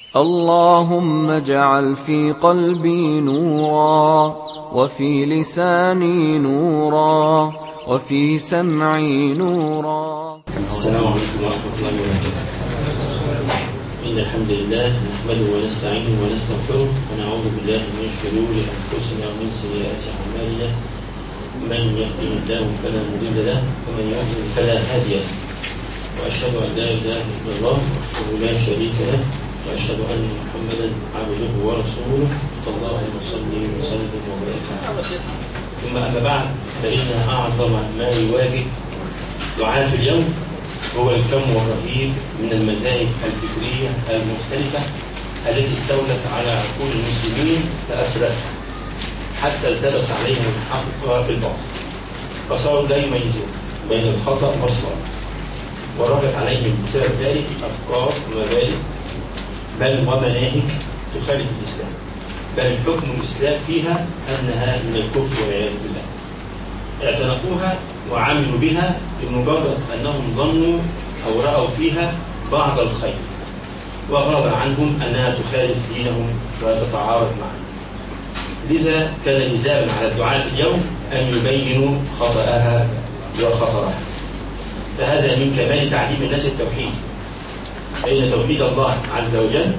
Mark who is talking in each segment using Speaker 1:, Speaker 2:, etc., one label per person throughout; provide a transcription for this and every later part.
Speaker 1: اللهم اجعل في قلبي نورا وفي لساني نورا وفي سمعي نورا
Speaker 2: السلام عليكم ورحمة الله وبركاته إن الحمد لله نحمده ونستعينه ونستغفره ونعوذ بالله من شرور أنفسنا ومن سيئات أعمالنا من يهده الله فلا مضل له ومن يضلل فلا هادي له وأشهد أن لا إله إلا الله وحده لا شريك له وأشهد أن محمدا عبده ورسوله صلى الله عليه وسلم وسلم وبارك عليه ثم أما بعد فإن أعظم ما يواجه دعاة اليوم هو الكم والرهيب من المذاهب الفكرية المختلفة التي استولت على عقول المسلمين فأسرسها حتى التبس عليهم الحق في الباطل فصاروا لا يميزون بين الخطأ والصواب ورغت عليهم بسبب ذلك أفكار ومبادئ بل ومناهج تخالف الإسلام بل حكم الإسلام فيها أنها من الكفر والعياذ بالله اعتنقوها وعملوا بها بمجرد أنهم ظنوا أو رأوا فيها بعض الخير وغاب عنهم أنها تخالف دينهم وتتعارض معه لذا كان لزاما على الدعاة اليوم أن يبينوا خطأها وخطرها فهذا من كمال تعليم الناس التوحيد فإن توحيد الله عز وجل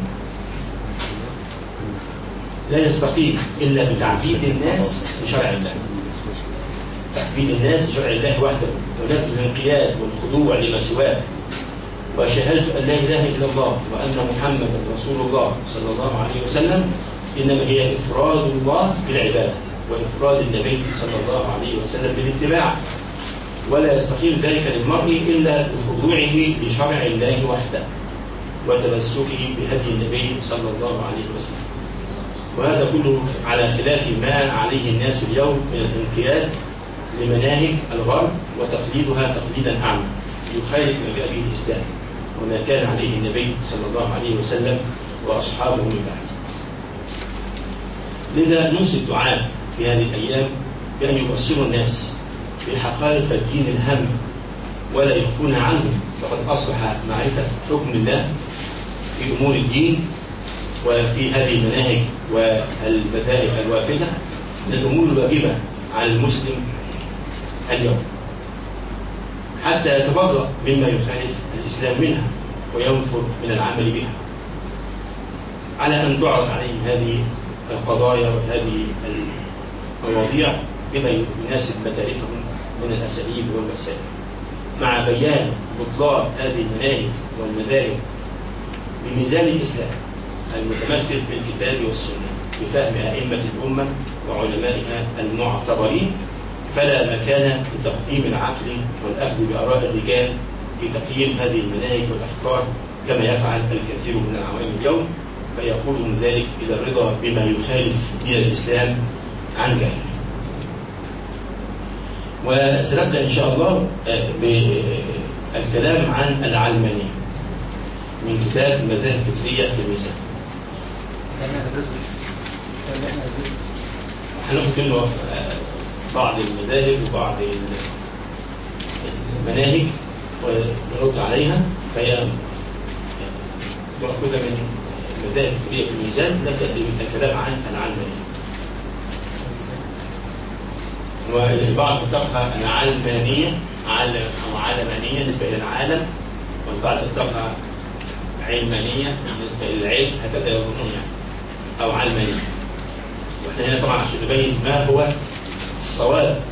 Speaker 2: لا يستقيم إلا بتعبيد الناس لشرع الله تعبيد الناس لشرع الله وحده ونفس الانقياد والخضوع لما سواه وشهادة أن لا إله إلا الله وأن محمدا رسول الله صلى الله عليه وسلم إنما هي إفراد الله بالعبادة وإفراد النبي صلى الله عليه وسلم بالاتباع ولا يستقيم ذلك للمرء إلا بخضوعه لشرع الله وحده وتمسكه بهدي النبي صلى الله عليه وسلم وهذا كله على خلاف ما عليه الناس اليوم من الانقياد لمناهج الغرب وتقليدها تقليدا أعمى يخالف ما جاء به الإسلام وما كان عليه النبي صلى الله عليه وسلم وأصحابه من بعده لذا نوصي الدعاء في هذه الأيام بأن يبصروا الناس بحقائق الدين الهم ولا يخفونها عنهم فقد أصبح معرفة حكم الله في أمور الدين وفي هذه المناهج والمذاهب الوافدة من الأمور الواجبة على المسلم اليوم حتى يتبرأ مما يخالف الإسلام منها وينفر من العمل بها على أن تعرض عليهم هذه القضايا وهذه المواضيع بما يناسب مداركهم من الأساليب والوسائل مع بيان بطلان هذه المناهج والمذاهب بميزان الإسلام المتمثل في الكتاب والسنة بفهم أئمة الأمة وعلمائها المعتبرين فلا مكان لتقديم العقل والأخذ بآراء الرجال في تقييم هذه المناهج والأفكار كما يفعل الكثير من العوام اليوم فيقودهم ذلك إلى الرضا بما يخالف دين الإسلام عن جهل وسنبدأ إن شاء الله بالكلام عن العلمانية من كتاب المذاهب الفكرية في الميزان هناخد منه بعض المذاهب وبعض المناهج ونرد عليها فهي مأخوذة من المذاهب الفكرية في الميزان نبدأ بالكلام عن العلمانية والبعض يطلقها العلمانية علم أو علمانية نسبة إلى العالم والبعض يطلقها علمانية بالنسبة للعلم هكذا يظنون يعني أو علمانية واحنا هنا طبعا عشان نبين ما هو الصواب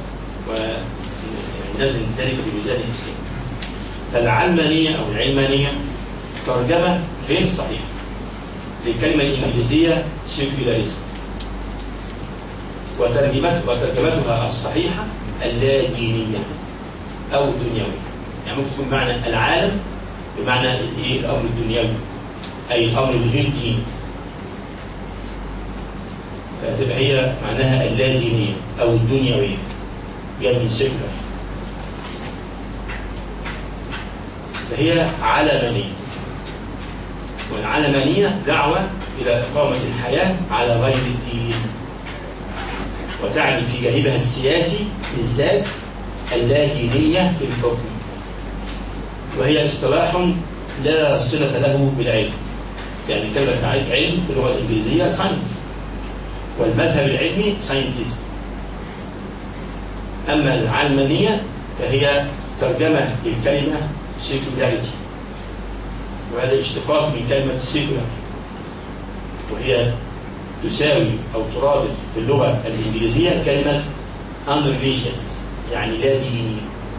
Speaker 2: ونزل ذلك بميزان الإسلام فالعلمانية أو العلمانية ترجمة غير صحيحة للكلمة الإنجليزية secularism وترجمت وترجمتها الصحيحة اللادينية أو الدنيوية يعني ممكن تكون معنى العالم بمعنى الايه الامر الدنيوي اي الامر الغير ديني فتبقى هي معناها اللادينيه او الدنيويه جايه من سيكولر فهي علمانيه والعلمانيه دعوه الى اقامه الحياه على غير الدين وتعني في جانبها السياسي بالذات اللادينيه في الحكم وهي اصطلاح لا صلة له بالعلم يعني كلمة علم في اللغة الإنجليزية ساينس والمذهب العلمي ساينتست أما العلمانية فهي ترجمة للكلمة سيكولاريتي وهذا اشتقاق من كلمة سيكولار وهي تساوي أو ترادف في اللغة الإنجليزية كلمة unreligious يعني لا ديني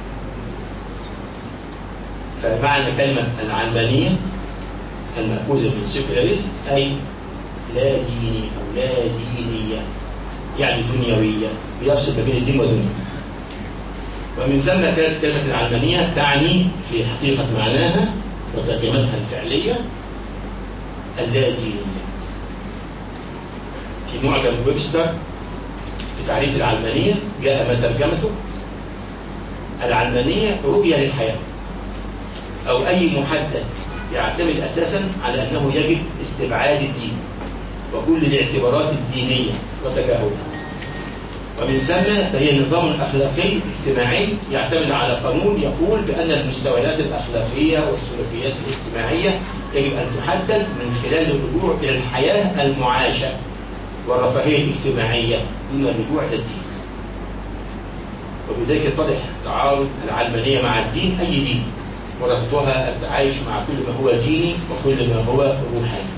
Speaker 2: فمعنى كلمة العلمانية المأخوذة من سيكولاريزم أي لا ديني أو لا دينية يعني دنيوية بيفصل ما بين الدين والدنيا ومن ثم كانت كلمة العلمانية تعني في حقيقة معناها وترجمتها الفعلية اللادينية في معجم ويبستر في تعريف العلمانية جاء ما ترجمته العلمانية رؤية للحياة أو أي محدد يعتمد أساسا على أنه يجب استبعاد الدين وكل الاعتبارات الدينية وتجاهلها ومن ثم فهي نظام أخلاقي اجتماعي يعتمد على قانون يقول بأن المستويات الأخلاقية والسلوكيات الاجتماعية يجب أن تحدد من خلال الرجوع إلى الحياة المعاشة والرفاهية الاجتماعية دون الرجوع إلى الدين وبذلك يتضح تعارض العلمانية مع الدين أي دين ورفضها التعايش مع كل ما هو ديني وكل ما هو روحاني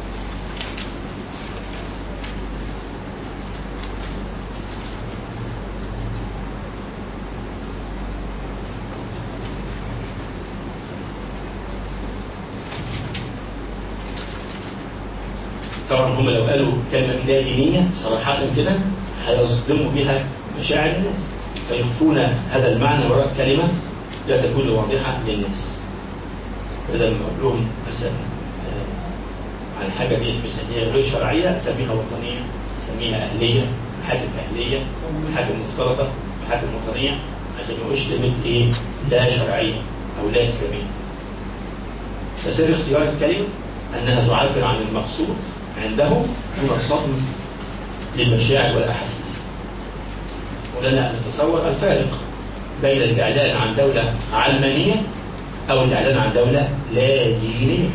Speaker 2: طبعا هم لو قالوا كلمة لا دينية صراحة كده هيصدموا بها مشاعر الناس فيخفون هذا المعنى وراء كلمة لا تكون واضحة للناس بدل ما أقول لهم مثلا آه، عن حاجة دي مثلا غير شرعية أسميها وطنية أسميها أهلية محاكم أهلية محاكم مختلطة محاكم وطنية عشان ما يقولش كلمة إيه لا شرعية أو لا إسلامية فسر اختيار الكلمة أنها تعبر عن المقصود عندهم دون صدم للمشاعر والأحاسيس ولنا أن نتصور الفارق بين الإعلان عن دولة علمانية أو الإعلان عن دولة لا دينية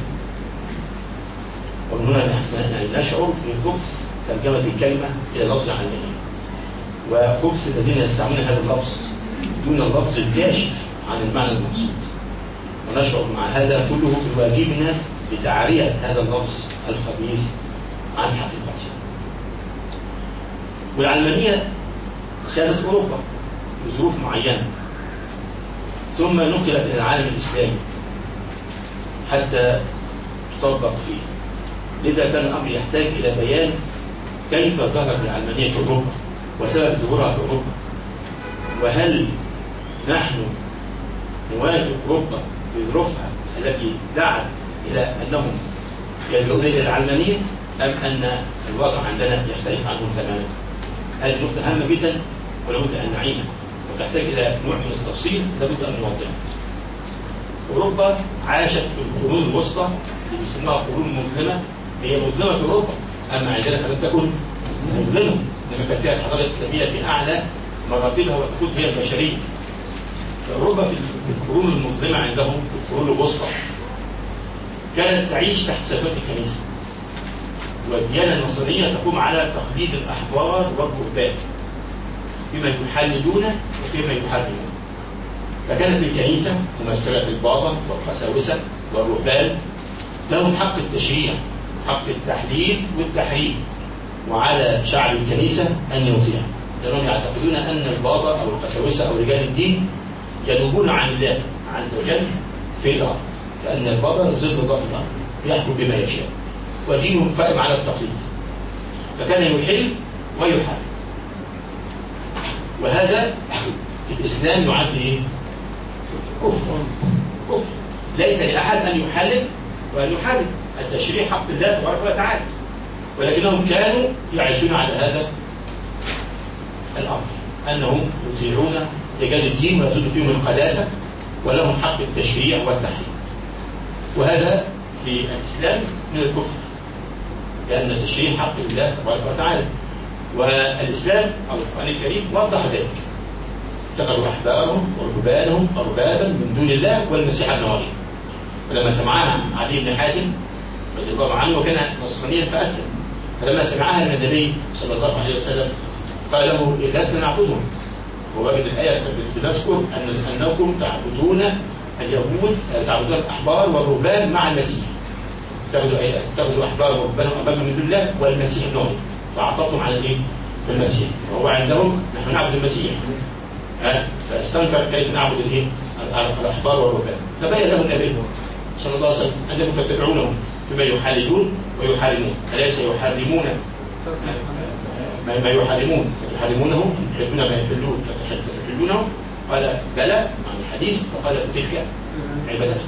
Speaker 2: ومن هنا نحن نشعر بخبث ترجمة الكلمة إلى لفظ علمانية وخبث الذين يستعملون هذا اللفظ دون اللفظ الكاشف عن المعنى المقصود ونشعر مع هذا كله بواجبنا بتعرية هذا اللفظ الخبيث عن حقيقته والعلمانية سادت أوروبا في ظروف معينة ثم نقلت إلى العالم الإسلامي حتى تطبق فيه لذا كان الأمر يحتاج إلى بيان كيف ظهرت العلمانية في أوروبا وسبب ظهورها في أوروبا وهل نحن نواجه أوروبا في ظروفها التي دعت إلى أنهم يلجؤون إلى العلمانية أم أن الوضع عندنا يختلف عنهم تماما هذه نقطة هامة جدا ولابد أن نعيها وتحتاج إلى نوع من التفصيل لابد أن نوضحه أوروبا عاشت في القرون الوسطى اللي بيسموها قرون مظلمة هي مظلمة في أوروبا أما عندنا فلم تكن مظلمة إنما كانت فيها الحضارة الإسلامية في أعلى مراتبها وتقود هي البشرية فأوروبا في القرون المظلمة عندهم في القرون الوسطى كانت تعيش تحت سيطرة الكنيسة والديانة النصرانية تقوم على تقليد الأحبار والرهبان فيما يحللون وفيما يحرمون فكانت الكنيسة ممثلة في البابا والقساوسة والرهبان لهم حق التشريع حق التحليل والتحريم وعلى شعب الكنيسة أن يطيع لأنهم يعتقدون أن البابا أو القساوسة أو رجال الدين ينوبون عن الله عز وجل في الأرض لأن البابا ظل الله في الأرض يحكم بما يشاء ودينه قائم على التقليد فكان يحل ويحرم وهذا في الإسلام يعد إيه؟ كفر كفر ليس لأحد أن يحلل وأن يحرم التشريع حق الله تبارك وتعالى ولكنهم كانوا يعيشون على هذا الأمر أنهم يطيعون رجال الدين ويزيد فيهم القداسة ولهم حق التشريع والتحريم وهذا في الإسلام من الكفر لأن التشريع حق الله تبارك وتعالى والإسلام أو القرآن الكريم وضح ذلك اتخذوا أحبارهم ورهبانهم أربابا من دون الله والمسيح ابن مريم ولما سمعها علي بن حاتم
Speaker 3: رضي الله عنه وكان نصرانيا فأسلم فلما سمعها من النبي صلى الله عليه وسلم قال له لسنا نعبدهم ووجد الآية بتذكر أن أنكم تعبدون اليهود تعبدون الأحبار والرهبان مع المسيح اتخذوا اتخذوا أحبار ورهبان أمام من دون الله والمسيح نور فأعطفهم على الإيه؟ في المسيح وهو عندهم نحن نعبد المسيح ها؟ فاستنكر كيف نعبد الايه؟ الاحبار والرهبان فبين له النبي صلى الله عليه وسلم انكم تتبعونهم بما يحللون ويحرمون اليس يحرمون ما ما يحرمون فتحرمونه يحبون ما يحلون فتحلونه قال بلى عن الحديث وقال فتلك عبادته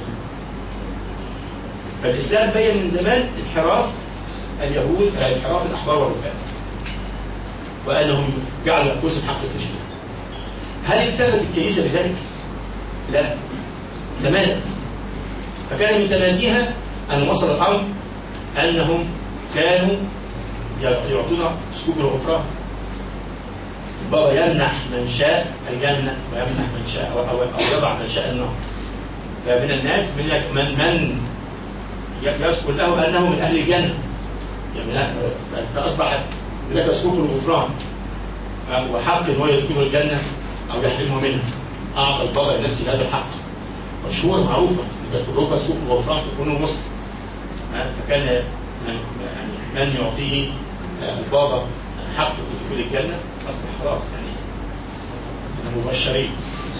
Speaker 3: فالاسلام بين من زمان انحراف اليهود انحراف الاحبار والرهبان وانهم جعلوا انفسهم حق التشريع هل اكتفت الكنيسه بذلك؟ لا تمادت فكان من تماديها ان وصل الامر انهم كانوا يعطون سكوب الغفران البابا يمنح من شاء الجنه ويمنح من شاء او او, أو يضع من شاء النار فمن الناس من من من يذكر له انه من اهل الجنه يعني فاصبح هناك سكوب الغفران وحق ان هو يدخل الجنه او يحرمه منها اعطى البابا لنفسه هذا الحق مشهور معروفه كانت في اوروبا سوق الغفران في القرون الوسطى فكان يعني من يعطيه البابا حق في دخول الجنه اصبح خلاص يعني من المبشرين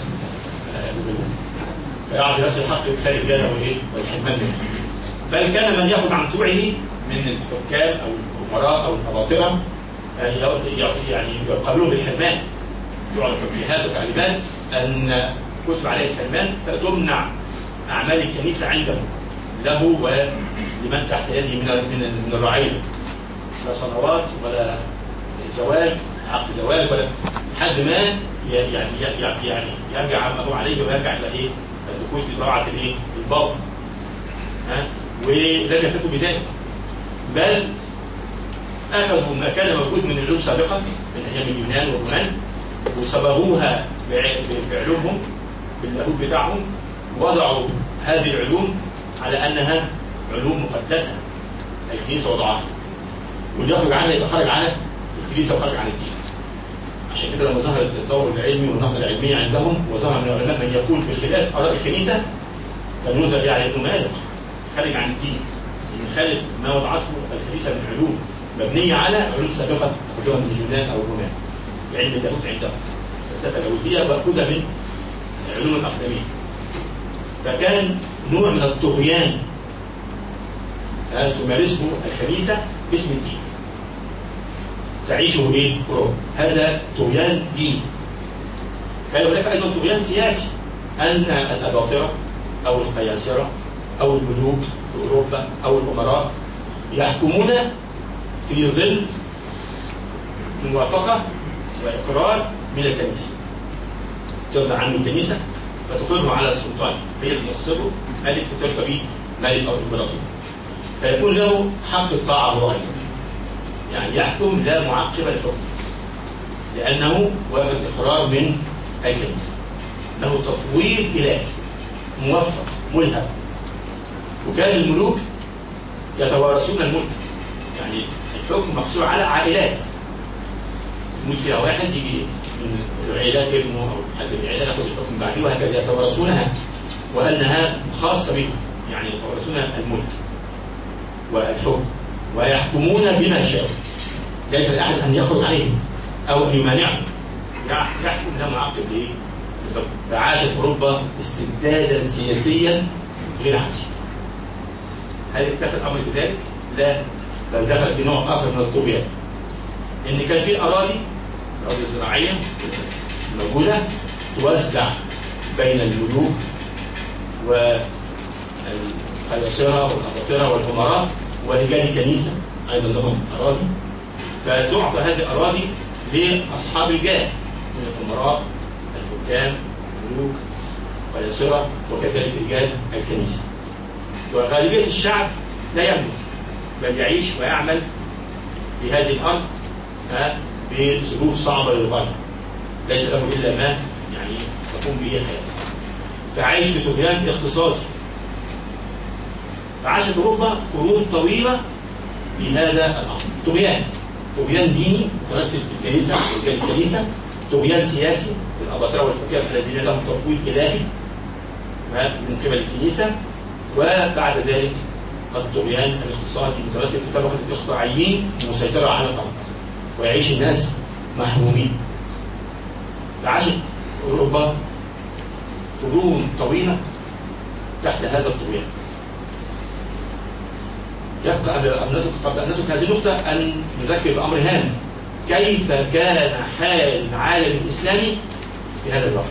Speaker 3: فيعطي نفس الحق ادخال الجنه وايه والحرمان منها بل كان من ياخذ عن طوعه من الحكام او الامراء او الاباطره يعني يقابلون بالحرمان يعرض توجيهات وتعليمات ان كتب عليه الحرمان فتمنع اعمال الكنيسه عنده له ولمن تحت يده من من من الرعيه لا صلوات ولا زواج عقد زواج ولا لحد ما يعني يعني يعني يرجع عما هو عليه ويرجع الى ايه؟ الدخول في طاعه الايه؟ الباطن ها ولم يخفوا بذلك بل اخذوا ما كان موجود من علوم سابقا من ايام اليونان والرومان وصبغوها بعلومهم باللاهوت بتاعهم وضعوا هذه العلوم على انها علوم مقدسه الكنيسه وضعها واللي يخرج عنها يبقى خارج عنها الكنيسه وخارج عن الدين عشان كده لما ظهر التطور العلمي والنهضه العلميه عندهم وظهر من العلماء من يقول بخلاف اراء الكنيسه فنوزع يعني ابن مالك خارج عن الدين ان خالف ما وضعته الكنيسه من علوم مبنيه على علوم سابقه اخذوها من اليونان او الرومان علم اللاهوت عندهم فلسفه لاهوتيه ماخوذه من العلوم الاقدميه فكان نوع من الطغيان تمارسه الكنيسه باسم الدين تعيشه ايه؟ أوروبا هذا طغيان ديني كان هناك ايضا طغيان سياسي ان الاباطره او القياسره او الملوك في اوروبا او الامراء يحكمون في ظل موافقه واقرار من الكنيسه ترضى عنه الكنيسه فتقره على السلطان هي اللي تنصبه ملك وترضى به ملك او امبراطور فيكون له حق الطاعه هو ايضا يعني يحكم لا معقب للحكم لانه واخذ اقرار من الكنيسه له تفويض الهي موفق ملهم وكان الملوك يتوارثون الملك يعني الحكم مقصور على عائلات يموت فيها واحد يجي من العائلات ابنه او حد من العائلات ياخذ الحكم بعديه وهكذا يتوارثونها وانها خاصه بهم يعني يتوارثون الملك والحكم ويحكمون بما شاءوا ليس لاحد ان يخرج عليهم او ان يمانعهم يحكم لا معقب لايه؟ للحكم فعاشت اوروبا استبدادا سياسيا غير عادي هل اكتفى الامر بذلك؟ لا بل دخل في نوع اخر من الطغيان ان كان في اراضي اراضي زراعيه موجوده توزع بين الملوك والقياصره والاباطره والامراء ورجال الكنيسه ايضا لهم اراضي فتعطى هذه الاراضي لاصحاب الجاه من الامراء الحكام الملوك قياصره وكذلك رجال الكنيسه وغالبيه الشعب لا يملك بل يعيش ويعمل في هذه الارض بظروف صعبه للغايه ليس له الا ما يعني تقوم به حياته فعايش في طغيان اقتصادي فعاشت اوروبا قرون طويله في هذا الامر طغيان طغيان ديني متمثل في الكنيسه في الكنيسه طغيان سياسي الاباطره والحكام الذين لهم تفويض الهي من قبل الكنيسه وبعد ذلك الطغيان الاقتصادي المتمثل في طبقه الاقطاعيين المسيطره على الارض ويعيش الناس محرومين فعاشت اوروبا قرون طويله تحت هذا الطغيان يبقى قبل أن نترك قبل أن نترك هذه النقطة أن نذكر بأمر هام كيف كان حال العالم الإسلامي في هذا الوقت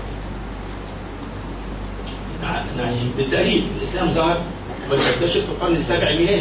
Speaker 3: يعني بالتقريب الإسلام ظهر وينتشر في القرن السابع الميلادي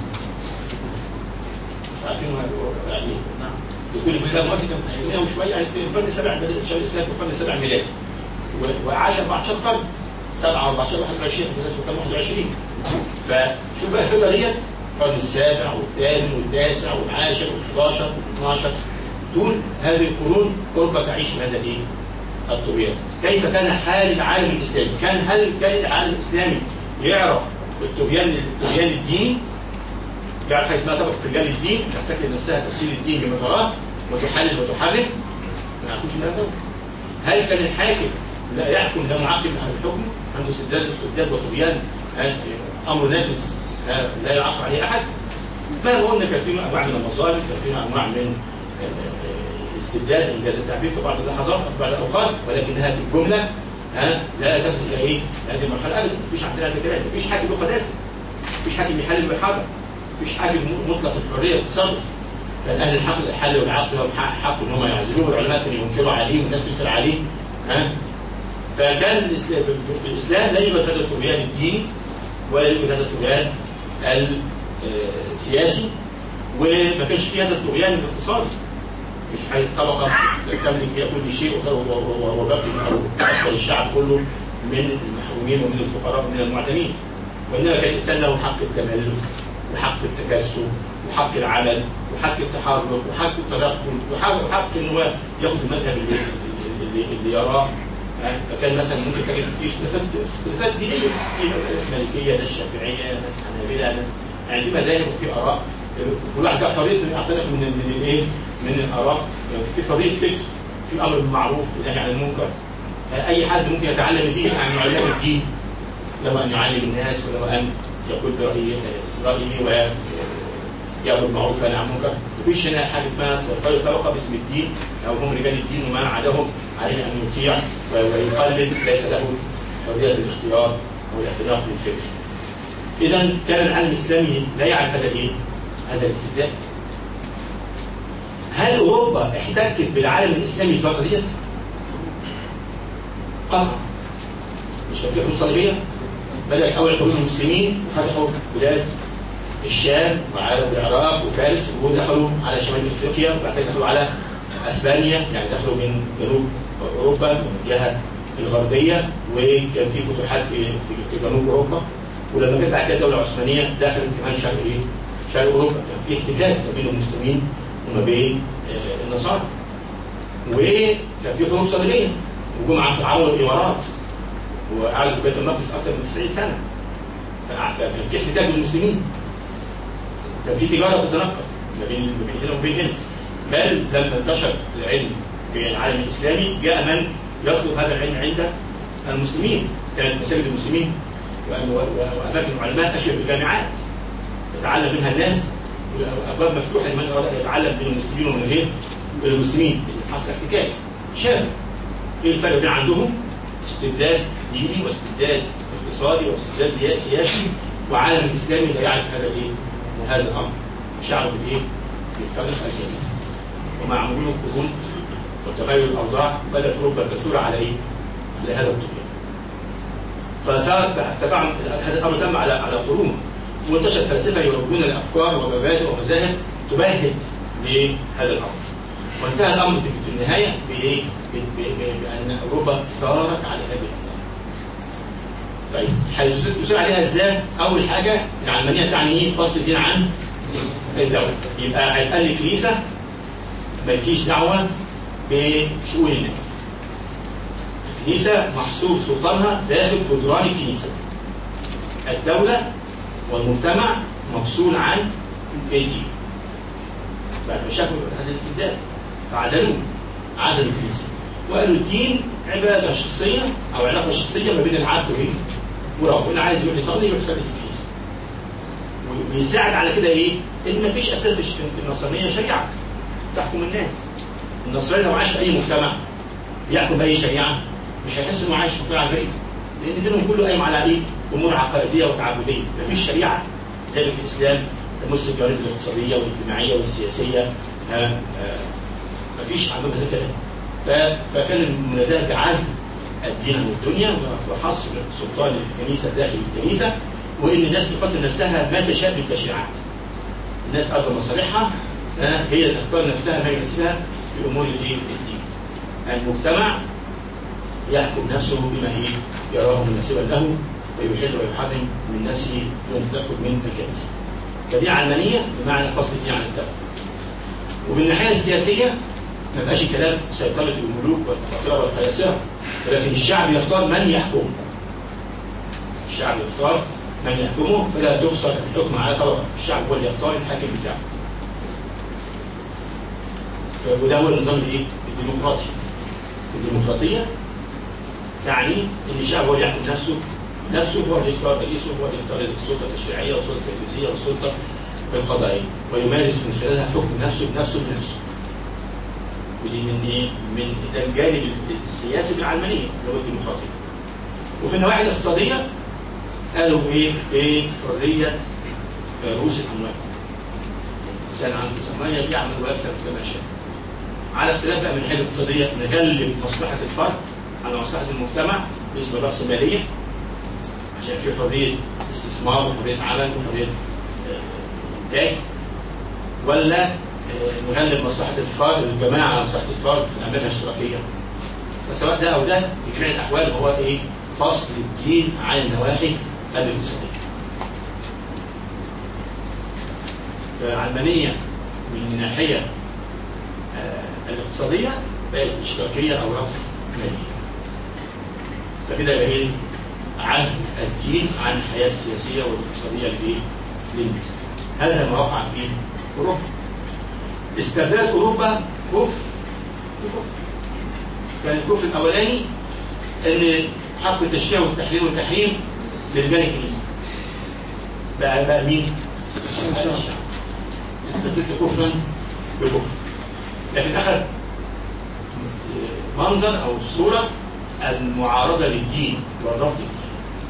Speaker 3: عارفين يعني نعم دخول الإسلام مصر كان في 600 وشوية يعني في القرن السابع بدأ انتشار الإسلام في القرن السابع الميلادي وعاش 14 قرن 7 14 21 الناس كان 21 فشوف بقى الفترة ديت القرن السابع والثامن والتاسع والعاشر وال11 وال12 طول هذه القرون اوروبا تعيش في هذا الايه؟ الطغيان. كيف كان حال العالم الاسلامي؟ كان هل كان العالم الاسلامي يعرف الطغيان الطغيان الديني؟ يعرف حاجه اسمها طبقه طغيان الدين تفتكر نفسها تفسير الدين بما تراه وتحلل وتحرك؟ ما يعرفوش ده هل كان الحاكم لا يحكم لا معقب على الحكم عنده استبداد واستبداد وطغيان امر نافذ لا يعاقب عليه احد ما قلنا كان في انواع من المظالم كان في انواع من استبدال انجاز التعبير في بعض اللحظات وفي بعض الاوقات ولكنها في الجمله ها لا تصل الى ايه؟ هذه المرحله ابدا مفيش عندنا هذا الكلام مفيش حاكم له قداسه مفيش حاكم يحلل ويحرر مفيش حاكم مطلق الحريه في التصرف كان اهل الحق الحل والعقد لهم حق ان هم يعزلوه والعلماء كانوا ينكروا عليه والناس تنكر عليه ها فكان الاسلام في الاسلام لا يوجد هذا الطغيان الديني ولا يوجد هذا الطغيان السياسي وما كانش فيه هذا الطغيان الاقتصادي مش حاجه طبقه تملك هي كل شيء وباقي اكثر الشعب كله من المحرومين ومن الفقراء ومن المعتمين وانما كان الانسان له حق التملك وحق التكسب وحق العمل وحق التحرك وحق التنقل وحق, وحق ان هو ياخد المذهب اللي, اللي, اللي يراه فكان مثلا ممكن تجد في اختلافات اختلافات دينيه في ناس مالكيه ناس شافعيه ناس حنابله ناس يعني في مذاهب وفي اراء كل واحد له حريه انه يعتنق من من الايه؟ من الاراء يعني في حريه فكر في امر بالمعروف والنهي عن المنكر اي حد ممكن يتعلم الدين عن علماء الدين له ان يعلم الناس وله ان يقول برايه رايه ويامر بالمعروف وينهى عن المنكر مفيش هنا حاجه اسمها سيطره طبقه باسم الدين او هم رجال الدين وما عداهم عليه ان يطيع ويقلد ليس له حريه الاختيار والاعتناق بالفكر. اذا كان العالم الاسلامي لا يعرف هذا الايه؟ هذا الاستبداد. هل اوروبا احتكت بالعالم الاسلامي في الفتره ديت؟ قطعا. مش كان في حروب صليبيه؟ بدات اول حروب المسلمين وفتحوا بلاد الشام وعلى العراق وفارس ودخلوا على شمال افريقيا وبعد كده دخلوا على اسبانيا يعني دخلوا من جنوب اوروبا من الجهه الغربيه وكان في فتوحات في في, في جنوب اوروبا ولما جت بعد كده الدوله العثمانيه دخلت كمان شرق ايه؟ شرق اوروبا كان في احتكاك ما بين المسلمين وما بين آه النصارى وكان في حروب صليبيه وجم عملوا الامارات وقعدوا في بيت المقدس اكثر من 90 سنه فكان في احتكاك بالمسلمين كان في تجاره تتنقل ما بين ما بين هنا وبين هنا بل لما انتشر العلم في العالم الاسلامي جاء من يطلب هذا العلم عند المسلمين كانت مساجد المسلمين واماكن العلماء اشبه بالجامعات يتعلم منها الناس ابواب مفتوحه لمن اراد ان يتعلم من المسلمين ومن غير المسلمين اذا حصل احتكاك شاف ايه الفرق بين عندهم استبداد ديني واستبداد اقتصادي واستبداد سياسي وعالم الاسلامي لا يعرف هذا الايه هذا الامر شعب بالايه؟ بالفرق الجميل ومع مرور القرون وتغير الاوضاع بدات اوروبا تثور على ايه؟ على هذا الطغيان. فصارت طبعا هذا الامر تم على على قرون وانتشرت فلاسفه يروجون الافكار ومبادئ ومذاهب تمهد لهذا الامر. وانتهى الامر في النهايه بايه؟ بان اوروبا ثارت على هذه الافكار. طيب هيثير عليها ازاي؟ اول حاجه العلمانيه تعني ايه؟ فصل الدين عن الدوله. يبقى هيتقال الكنيسه مالكيش دعوه بشؤون الناس. الكنيسه محصور سلطانها داخل جدران الكنيسه. الدوله والمجتمع مفصول عن الدين بعد ما شافوا هذا الاستبداد فعزلوه عزلوا الكنيسة وقالوا الدين عبادة شخصية أو علاقة شخصية ما بين العبد وإيه؟ وربه اللي عايز يروح يصلي يروح يصلي في الكنيسة ويساعد على كده إيه؟ إن ما فيش أساس في النصرانية شريعة تحكم الناس النصراني لو عاش في أي مجتمع يحكم بأي شريعة مش هيحس إنه عايش في مجتمع غريب لأن دينهم كله قايم على إيه؟ أمور عقائدية وتعبدية مفيش شريعة كتاب في الإسلام تمس الجوانب الاقتصادية والاجتماعية والسياسية آه آه مفيش عندهم زي كده فكان المناداة بعزل الدين عن الدنيا وحصر سلطان الكنيسة داخل الكنيسة وإن الناس تقدم نفسها ما تشاء من التشريعات الناس أرض مصالحها آه هي اللي تختار نفسها ما يمثلها في أمور الدين المجتمع يحكم نفسه بما إيه يراه مناسبا له ويحل ويحرم من نفسه دون تدخل من الكنيسة فدي علمانية بمعنى فصل الدين عن الدولة ومن الناحية السياسية ما بقاش كلام سيطرة الملوك والأفاقرة والقياسرة ولكن الشعب يختار من يحكمه الشعب يختار من يحكمه فلا تخسر الحكم على طبقة الشعب هو اللي يختار الحاكم بتاعه وده هو النظام الايه؟ الديمقراطي الديمقراطية تعني ان الشعب هو اللي يحكم نفسه نفسه هو اللي يختار رئيسه هو اللي يختار السلطه التشريعيه والسلطه التنفيذيه والسلطه القضائيه ويمارس من خلالها حكم نفسه بنفسه بنفسه. ودي من ايه؟ من ده الجانب السياسي بالعلمانيه اللي هو الديمقراطيه. وفي النواحي الاقتصاديه قالوا ايه؟ ايه؟ حريه رؤوس الاموال. الانسان عنده ثمانيه بيعمل ويكسب كما شاء. على اختلاف من الناحيه الاقتصاديه نغلب مصلحه الفرد على مصلحه المجتمع باسم الراسماليه عشان في حريه استثمار وحريه عمل وحريه انتاج ولا نغلب مصلحه الفرد الجماعه على مصلحه الفرد في الامريكا الاشتراكيه فسواء ده او ده في جميع الاحوال هو ايه فصل الدين عن النواحي الاقتصاديه فالعلمانيه من الناحيه الاقتصاديه بقت اشتراكيه او راس ماليه فكده يبقى ايه عزل الدين عن الحياة السياسية والاقتصادية للناس هذا ما وقع في أوروبا استبدلت أوروبا كفر بكفر كان الكفر الأولاني أن حق التشريع والتحليل والتحريم لرجال الكنيسة بقى بقى مين؟ استبدلت كفرا بكفر لكن أخذ منظر أو صورة المعارضة للدين والرفض للدين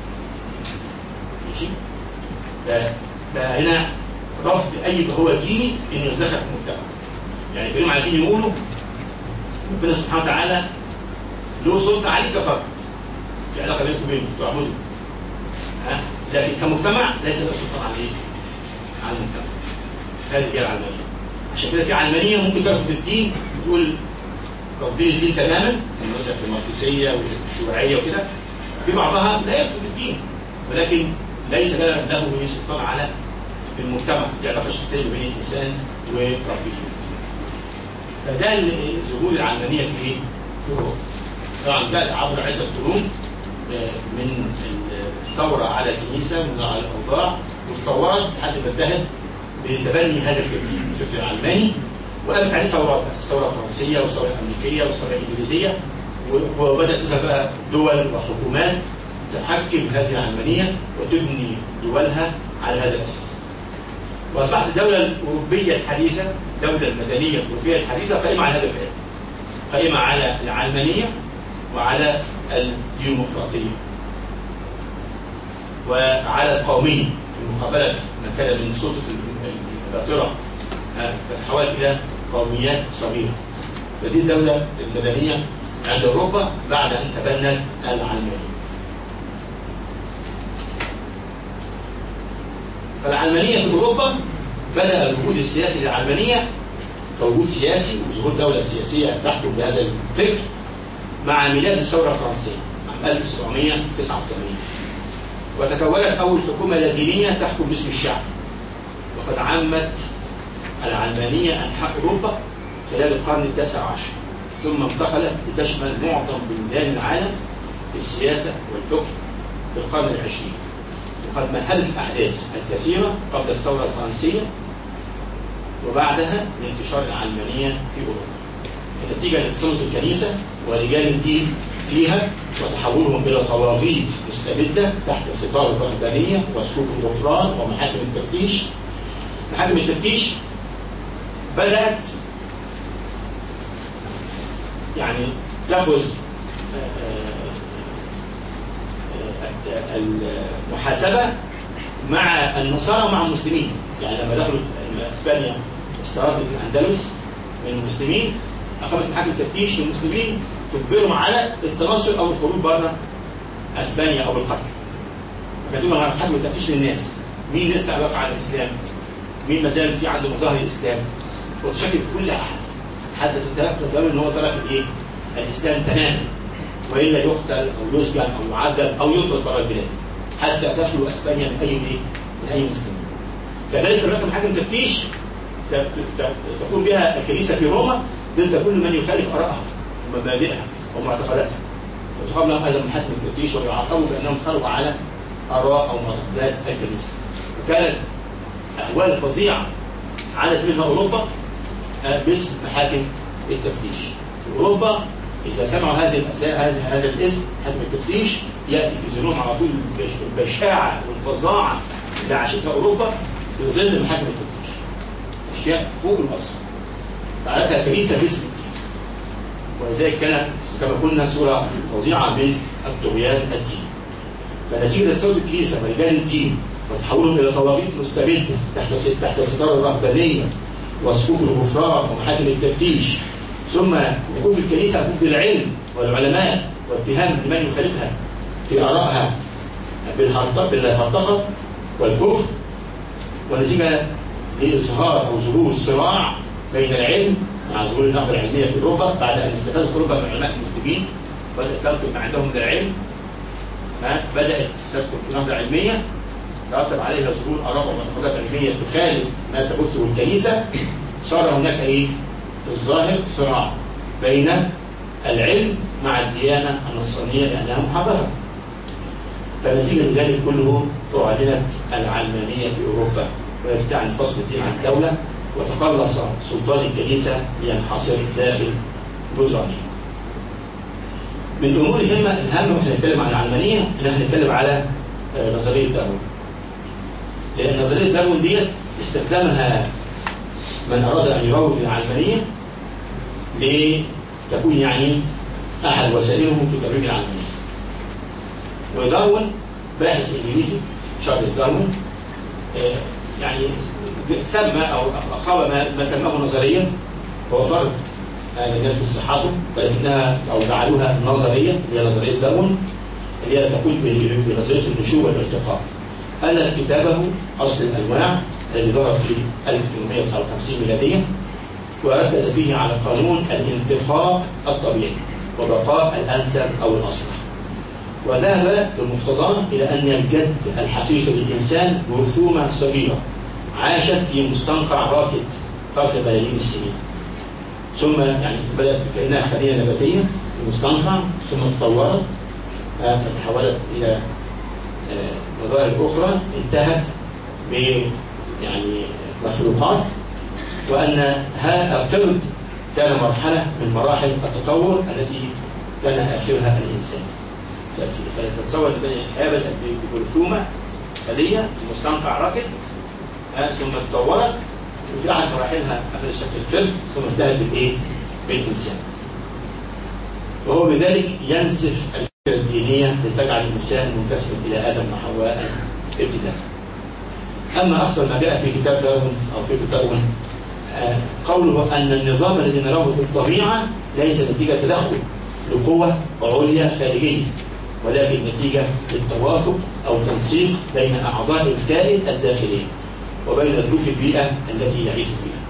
Speaker 3: ماشي بقى هنا رفض اي هو ديني انه يتدخل في المجتمع يعني كانوا عايزين يقولوا ربنا سبحانه وتعالى له سلطه عليك كفرد في علاقه بينك وبينه تعبده ها لكن كمجتمع ليس له سلطان على ايه؟ على المجتمع هذه هي العلمانيه عشان كده في علمانيه ممكن ترفض الدين وتقول رافضين الدين تماما مثلا في الماركسيه والشيوعيه وكده في بعضها لا يرفض الدين ولكن ليس له له سلطان على المجتمع دي علاقه شخصيه بين الانسان وربه فده ظهور العلمانيه في ايه؟ في اوروبا طبعا ده عبر عده قرون من الثوره على الكنيسه من على الاوضاع وتطورت لحد ما انتهت بتبني هذا الفكر الفكر العلماني وقامت عليه ثورات الثوره الفرنسيه والثوره الامريكيه والثوره الانجليزيه وبدات تظهر بقى دول وحكومات تحكم هذه العلمانيه وتبني دولها على هذا الاساس. واصبحت الدوله الاوروبيه الحديثه الدوله المدنيه الاوروبيه الحديثه قائمه على هذا الكلام. قائمه على العلمانيه وعلى الديمقراطيه. وعلى القوميه في مقابله ما كان من سلطه الاباطره تتحول الى قوميات صغيره. فدي الدوله المدنيه عند اوروبا بعد ان تبنت العلمانيه. فالعلمانية في أوروبا بدأ الوجود السياسي للعلمانية كوجود سياسي وظهور دولة سياسية تحكم بهذا الفكر مع ميلاد الثورة الفرنسية عام 1789 وتكونت أول حكومة لاتينية تحكم باسم الشعب وقد عمت العلمانية أنحاء أوروبا خلال القرن التاسع عشر ثم انتقلت لتشمل معظم بلدان العالم في السياسة والحكم في القرن العشرين وقد مهدت الأحداث الكثيرة قبل الثورة الفرنسية وبعدها لانتشار العلمانية في أوروبا النتيجة لتصنف الكنيسة ورجال الدين فيها وتحولهم إلى طواغيت مستبدة تحت ستار الرهبانية وسلوك الغفران ومحاكم التفتيش محاكم التفتيش بدأت يعني تأخذ المحاسبة مع النصارى ومع المسلمين يعني لما دخلوا اسبانيا استردت الاندلس من المسلمين اقامت محاكم تفتيش للمسلمين تجبرهم على التنصل او الخروج بره اسبانيا او القتل فكانت محاكم التفتيش للناس مين لسه علاقه على الاسلام مين ما زال في عنده مظاهر الاسلام وتشكل في كل احد حتى تتذكر ان هو ترك الايه الاسلام تماما والا يقتل او يسجن او يعذب او يطرد بره البلاد حتى تخلو اسبانيا من اي ايه من اي مسلمين كذلك هناك محاكم تفتيش تقوم بها الكنيسه في روما ضد كل من يخالف ارائها ومبادئها ومعتقداتها وتقام لهم ايضا محاكم التفتيش ويعاقبوا بانهم خرجوا على اراء او معتقدات الكنيسه وكانت احوال فظيعه عانت منها اوروبا باسم محاكم التفتيش في اوروبا اذا سمعوا هذه هذا هذا الاسم محاكم التفتيش ياتي في ذهنهم على طول البشاعه والفظاعه اللي عاشتها اوروبا في ظل محاكم التفتيش اشياء فوق الوصف فعلتها كنيسه باسم الدين ولذلك كانت كما قلنا صوره فظيعه من الطغيان الديني فنتيجه ثوره الكنيسه ورجال الدين وتحولهم الى طواغيت مستبده تحت تحت ستار الرهبانيه وصفوف الغفران ومحاكم التفتيش ثم وقوف الكنيسه ضد العلم والعلماء واتهام لمن يخالفها في ارائها بالهرطقه والكفر ونتيجه لاظهار او ظهور صراع بين العلم مع ظهور النهضه العلميه في اوروبا بعد ان استفادت اوروبا من علماء المسلمين بدات تنقل ما عندهم من العلم بدات تدخل في نهضه علميه ترتب عليها ظهور اراء ومعتقدات علميه تخالف ما تبثه الكنيسه صار هناك ايه؟ في الظاهر صراع بين العلم مع الديانه النصرانيه لانها محرفه. فنتيجه ذلك كله أعلنت العلمانيه في اوروبا وهي تعني فصل الدين عن الدوله وتقلص سلطان الكنيسه لينحصر داخل جدرانها. من الامور الهامه الهامه واحنا بنتكلم عن العلمانيه ان احنا نتكلم على نظريه داروين. لأن نظرية داروين ديت استخدمها من أراد أن يروج للعلمانية لتكون يعني أحد وسائلهم في ترويج العلمانية. وداروين باحث إنجليزي تشارلز داروين يعني سمى أو أقام ما سماه نظريا هو فرد الناس بصحته ولكنها أو جعلوها نظرية اللي هي نظرية داروين اللي هي تقول بنظرية النشوء والارتقاء. ألف كتابه أصل الأنواع الذي ظهر في 1859 ميلادية وركز فيه على قانون الانتقاء الطبيعي وبقاء الأنسب أو الأصلح وذهب بمقتضاه إلى أن الجد الحقيقي للإنسان جرثومة صغيرة عاشت في مستنقع راكد قبل ملايين السنين ثم يعني بدأت كأنها خلية نباتية في مستنقع ثم تطورت فتحولت إلى مظاهر أخرى انتهت ب يعني مخلوقات وأن القرد كان مرحلة من مراحل التطور التي كان آخرها الإنسان فتصور أن الحياة بدأت بجرثومة خلية في مستنقع راكد ثم تطورت وفي أحد مراحلها أخذ شكل القرد ثم انتهت بالإيه؟ بالإنسان وهو بذلك ينسف الدينية لتجعل الإنسان منتسبا إلى آدم وحواء ابتداء أما أخطر ما جاء في كتاب داروين أو في كتاب داروين قوله أن النظام الذي نراه في الطبيعة ليس نتيجة تدخل لقوة عليا خارجية ولكن نتيجة للتوافق أو تنسيق بين أعضاء الكائن الداخلي وبين ظروف البيئة التي يعيش فيها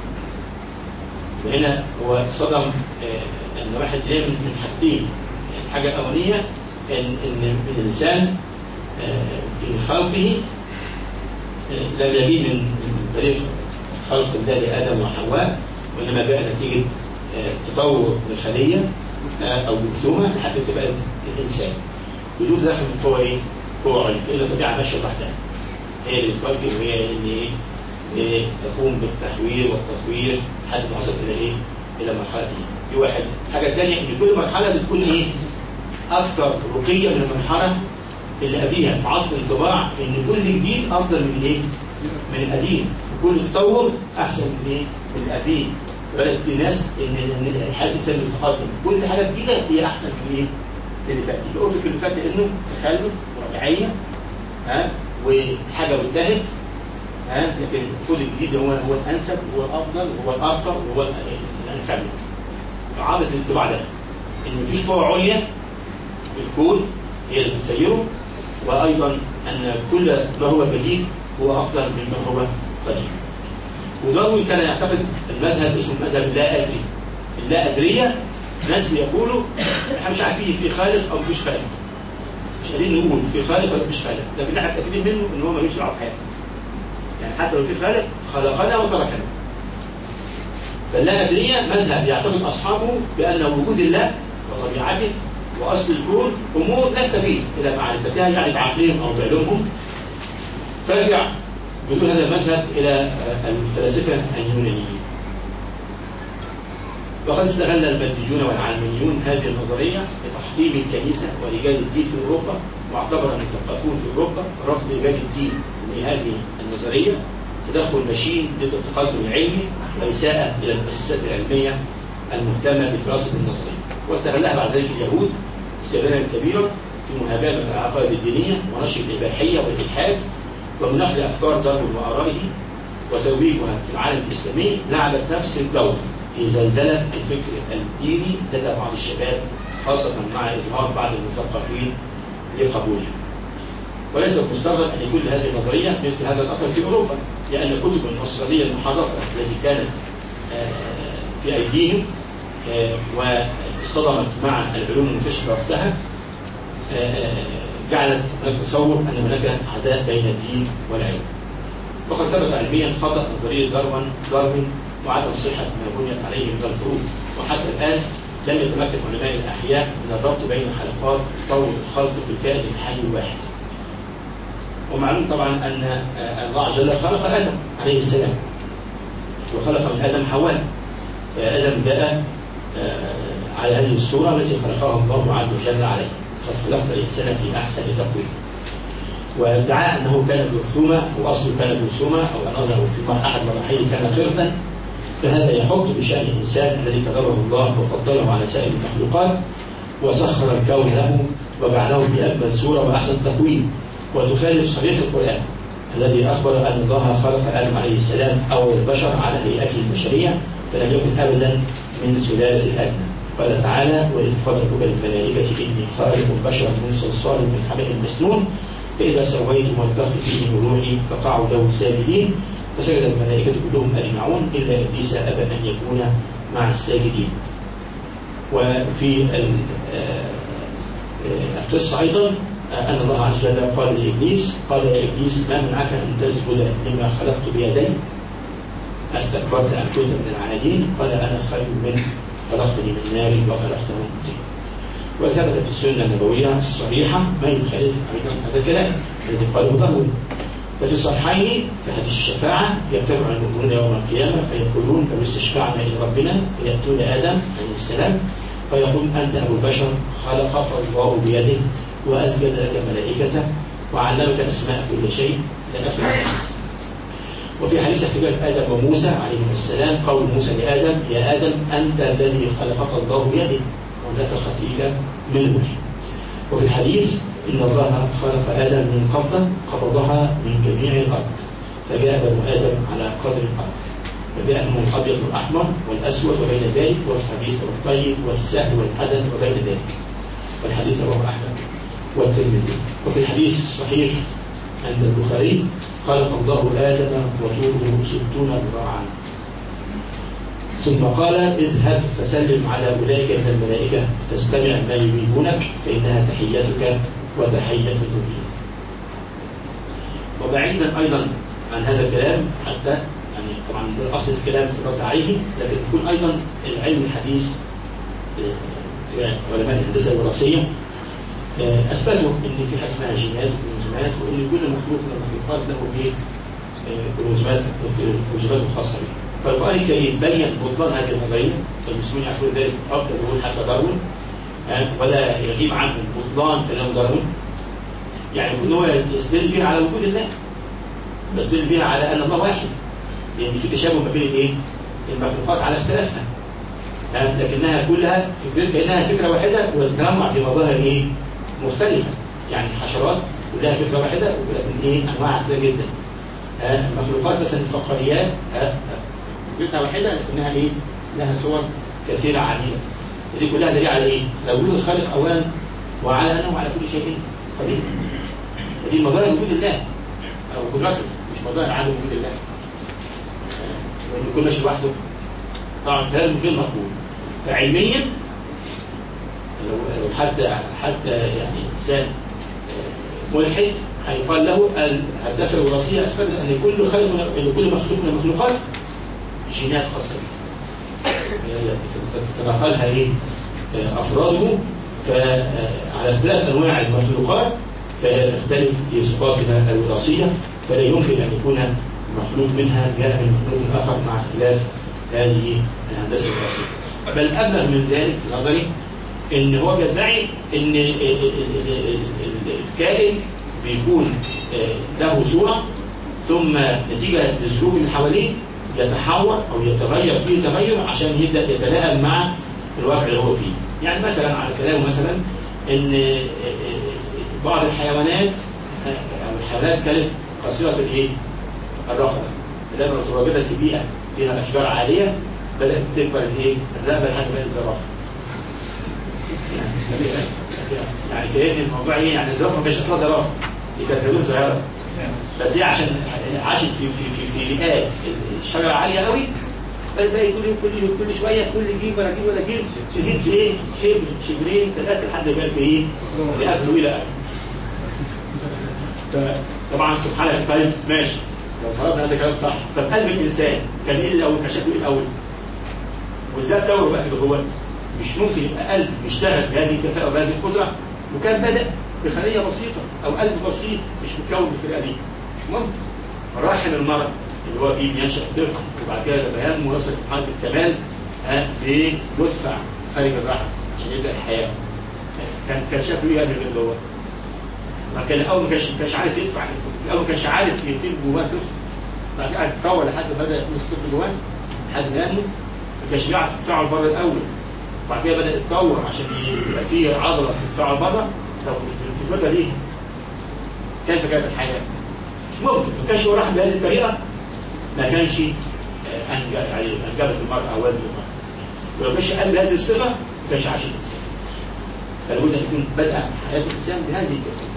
Speaker 3: وهنا هو صدم النواحي الدينية من حاجتين الحاجة الأولية إن, إن الإنسان في خلقه لم يجي من طريق خلق الله لآدم وحواء وإنما جاء نتيجة تطور لخلية أو جرثومة لحد تبقى الإنسان بدون دخل من قوة إيه؟ قوة عليا كأن الطبيعة ماشية لوحدها هي اللي بتوجه وهي اللي ايه إيه، تقوم بالتحوير والتطوير لحد ما وصل الى ايه؟ الى المرحله دي. دي واحد. الحاجه الثانيه ان كل مرحله بتكون ايه؟ اكثر رقيه من المرحله اللي قبليها فعطت انطباع ان كل جديد افضل من الايه؟ من القديم. وكل تطور احسن من ايه؟ من القديم. بدات لناس ان ان الحياه الانسان بتتقدم. كل حاجه جديده هي احسن من ايه؟ من اللي فات. اللي قلت اللي فات لانه تخلف ورجعيه ها وحاجه وانتهت ها لكن المفروض الجديد هو هو الانسب وهو الافضل وهو الارقى وهو الانسب لك. فعاده الانطباع ده ان مفيش قوه عليا في الكون هي اللي بتسيره وايضا ان كل ما هو جديد هو افضل مما هو قديم. وداروين كان يعتقد المذهب اسمه المذهب اللا ادري. اللا ادريه ناس بيقولوا احنا مش عارفين في خالق او مفيش خالق. مش قادرين نقول في خالق ولا مفيش خالق، لكن احنا متاكدين منه ان هو ملوش دعوه بحاجه. يعني حتى لو في خالق خلقنا وتركنا فاللا أدرية مذهب يعتقد أصحابه بأن وجود الله وطبيعته وأصل الكون أمور لا سبيل إلى معرفتها يعني بعقلهم أو بعلومهم ترجع بدون هذا المذهب إلى الفلاسفة اليونانيين وقد استغل الماديون والعلمانيون هذه النظرية لتحطيم الكنيسة ورجال الدين في أوروبا واعتبر المثقفون في أوروبا رفض رجال الدين لهذه النظرية تدخل مشين ضد التقدم العلمي وإساءة إلى المؤسسات العلمية المهتمة بدراسة النظرية واستغلها بعد ذلك اليهود استغلالا كبيرا في مهاجمة العقائد الدينية ونشر الإباحية والإلحاد ومناقشة أفكار داروين وآرائه وترويجها في العالم الإسلامي لعبت نفس الدور في زلزلة الفكر الديني لدى بعض الشباب خاصة مع إظهار بعض المثقفين لقبوله وليس مستغرب أن يكون لهذه النظرية مثل هذا الأثر في أوروبا لأن كتب النصرانية المحرفة التي كانت في أيديهم واصطدمت مع العلوم المنتشرة وقتها جعلت هناك تصور أن هناك عداء بين الدين والعلم وقد ثبت علميا خطأ نظرية داروين داروين وعدم صحة ما بنيت عليه من الفروض وحتى الآن لم يتمكن علماء الأحياء من الربط بين حلقات تطور الخلق في الكائن الحي الواحد ومعلوم طبعا أن الله جل خلق آدم عليه السلام وخلق من آدم حواء فآدم جاء على هذه الصورة التي خلقها الله عز وجل عليه قد خلقت الإنسان في أحسن تقويم وادعى أنه كان جرثومة أو أصله كان جرثومة أو أنه في أحد مراحله كان قردا فهذا يحط بشأن الإنسان الذي كرمه الله وفضله على سائر المخلوقات وسخر الكون له وجعله في أجمل صورة وأحسن تقويم وتخالف صريح القرآن الذي أخبر أن الله خلق آدم عليه السلام أول البشر على هيئته البشرية فلم يكن أبدا من سلالة الأدنى قال تعالى وإذ قال ربك للملائكة إني خالق بشرا من صلصال من حمأ مسنون فإذا سويت ونفخت فيه من روحي فقعوا له ساجدين فسجد الملائكة كلهم أجمعون إلا إبليس أبى أن يكون مع الساجدين وفي القصة أيضا أن الله عز وجل قال لإبليس قال يا إبليس ما منعك أن تسجد لما خلقت بيدي أستكبرت أن كنت من العالين قال أنا خير منه خلقتني من نار وخلقته من طين وثبت في السنة النبوية الصحيحة ما يخالف أيضا هذا الكلام الذي قاله داود ففي الصحيحين في حديث الشفاعة يجتمع المؤمنون يوم القيامة فيقولون لو استشفعنا إلى ربنا فيأتون آدم عليه السلام فيقول أنت أبو البشر خلقك الله بيده وأسجد لك ملائكته وعلمك أسماء كل شيء إلى آخر الحديث وفي حديث اختلاف آدم وموسى عليهما السلام قول موسى لآدم يا آدم أنت الذي خلقك الله بيده ونفخ فيك من روحه وفي الحديث إن الله خلق آدم من قبضة قبضها من جميع الأرض فجاء بنو آدم على قدر الأرض فجاء منهم الأبيض والأحمر والأسود وبين ذلك والخبيث والطيب والسهل والحزن وبين ذلك والحديث رواه أحمد والترمذي وفي الحديث الصحيح عند البخاري خلق الله آدم وطوله ستون ذراعا ثم قال اذهب فسلم على أولئك من الملائكة فاستمع ما يريدونك فإنها تحيتك وتحية ذرية وبعيدا أيضا عن هذا الكلام حتى يعني طبعا أصل الكلام في الرد عليه لكن يكون أيضا العلم الحديث في علماء الهندسة الوراثية أثبتوا إن في حاجة اسمها جينات وإنزيمات وإن كل مخلوق من المخلوقات المخلوقات له ايه؟ كروزمات كروزمات خاصه به. فالقرآن الكريم بين بطلان هذه النظريه المسلمين يعرفون ذلك قبل ظهور حتى داروين ولا يغيب عنهم بطلان كلام داروين يعني المفروض ان هو يستدل بها على وجود الله يستدل بها على ان الله واحد لان يعني في تشابه ما بين الايه؟ المخلوقات على اختلافها لكنها كلها فكرة كأنها فكرة واحدة وتتنوع في مظاهر ايه؟ مختلفة يعني الحشرات كلها فكرة واحدة ولكن ايه؟ أنواع كثيرة جدا المخلوقات مثلا الفقاريات فكرتها واحدة لكنها ايه؟ لها صور كثيرة عديدة دي كلها دليل على ايه؟ على وجود الخالق أولا وعلى أنه على كل شيء قدير ودي مظاهر وجود الله أو قدرته مش مظاهر عدم وجود الله وإن كل ماشي لوحده طبعا كلام غير مقبول فعلميا لو لو حتى حتى يعني انسان ملحد هيقال له الهندسه الوراثيه اثبتت ان كل خلق ان كل مخلوق من المخلوقات جينات خاصه به تتناقلها ايه افراده فعلى اختلاف انواع المخلوقات فهي تختلف في صفاتها الوراثيه فلا يمكن ان يكون مخلوق منها جاء من مخلوق اخر مع اختلاف هذه الهندسه الوراثيه بل ابلغ من ذلك نظري ان هو بيدعي ان الكائن بيكون له صوره ثم نتيجه للظروف اللي حواليه يتحول او يتغير فيه تغير عشان يبدا يتلائم مع الواقع اللي هو فيه. يعني مثلا على كلامه مثلا ان بعض الحيوانات او الحيوانات كانت قصيره الايه؟ الرقبه. لما تواجدت في بيئه فيها اشجار عاليه بدات تكبر الايه؟ الرقبه لحد ما الزرافه. يعني كأن الموضوع ايه يعني الزرافه ما كانش اصلا زرافه دي كانت فلوس صغيره بس هي عشان عاشت في في في في بيئات الشجره عاليه قوي بدات بقى كل كل كل شويه كل جيب ولا جيب ولا جيب تزيد ايه شبر شبرين ثلاثه لحد ما بقت ايه رئات طويله قوي طبعا سبحان الله طيب ماشي لو فرضنا هذا الكلام صح طب قلب الانسان كان ايه الاول كان شكله ايه الاول وازاي اتطور بقى كده هو مش ممكن يبقى قلب يشتغل بهذه الكفاءه وبهذه القدره وكان بدا بخليه بسيطه او قلب بسيط مش متكون بالطريقه دي مش ممكن رحم المرض اللي هو فيه بينشا الطفل وبعد كده لما ينمو ويصل لمرحله الكمال بيدفع خارج الرحم عشان يبدا الحياه كان كان شكله ايه قبل اللي هو ما كان الاول ما كانش ما كانش عارف يدفع الاول ما كانش عارف يقيم جواه طفل بعد كده اتطور لحد ما بدا يكون الطفل جواه لحد ما ينمو ما كانش بيعرف يدفعه لبره الاول وبعد كده بدا يتطور عشان يبقى فيه عضله تدفعه لبره طب في الفتره دي كيف كانت الحياه؟ مش ممكن ما كانش هو راح بهذه الطريقه ما كانش انجبت عليه انجبت المراه او ولد المراه ولو كانش قال بهذه الصفه ما كانش عاش الانسان فلابد ان يكون بدا حياه الانسان بهذه الكيفيه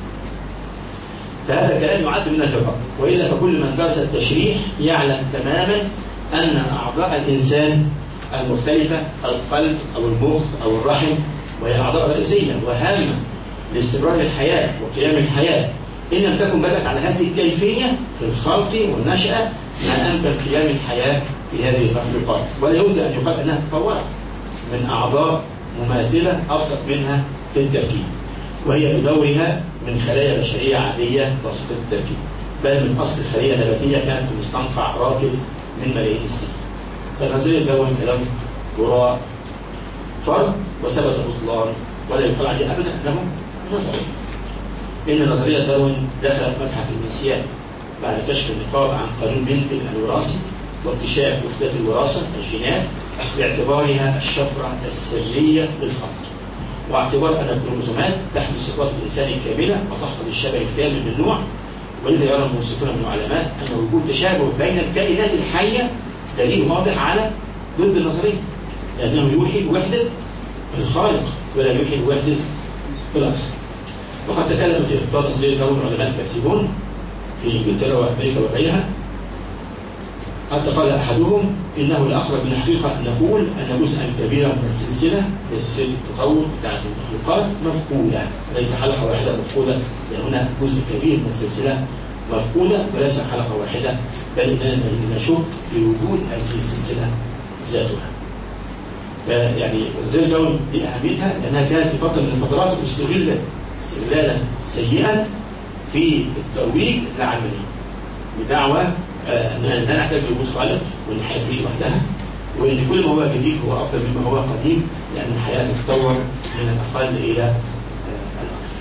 Speaker 3: فهذا الكلام يعد من الهبه والا فكل من درس التشريح يعلم تماما ان اعضاء الانسان المختلفه القلب او المخ او الرحم وهي اعضاء رئيسيه وهامه لاستمرار الحياه وقيام الحياه ان لم تكن بدات على هذه الكيفيه في الخلق والنشاه ما امكن قيام الحياه في هذه المخلوقات ولا يمكن ان يقال انها تطورت من اعضاء مماثله ابسط منها في التركيب وهي بدورها من خلايا بشريه عاديه بسيطه التركيب بل من اصل خليه نباتيه كانت في مستنقع راكد من ملايين السنين فنظريه داروين كلام وراء فرد وثبت بطلان ولا يقال عليه ابدا انه نظريه ان نظريه داروين دخلت متحف النسيان بعد كشف النقاب عن قانون منتج الوراثي واكتشاف وحدات الوراثه الجينات باعتبارها الشفره السريه للخلق واعتبار ان الكروموسومات تحمل صفات الانسان الكامله وتحفظ الشبه الكامل من النوع ولذا يرى المنصفون من العلماء ان وجود تشابه بين الكائنات الحيه دليل واضح على ضد النظريه لانه يوحي بوحده الخالق ولا يوحي بوحده الاكثر وقد تكلم في اخطاء نظريه داروين علماء كثيرون في انجلترا وامريكا وغيرها حتى قال احدهم انه الاقرب من الحقيقه ان نقول ان جزءا كبيرا من السلسله هي سلسله التطور بتاعت المخلوقات مفقوده ليس حلقه واحده مفقوده لان هنا جزء كبير من السلسله مفقوده وليس حلقه واحده بل اننا نشك في وجود هذه السلسله ذاتها. فيعني نظريه داون دي اهميتها لانها كانت في فتره من الفترات استغلت استغلالا سيئا في الترويج للعلمانيه بدعوى آه، ان لا نحتاج لوجود خالق وان الحياه مش لوحدها وان كل ما هو جديد هو افضل مما هو قديم لان الحياه تتطور من الاقل الى آه، الاكثر.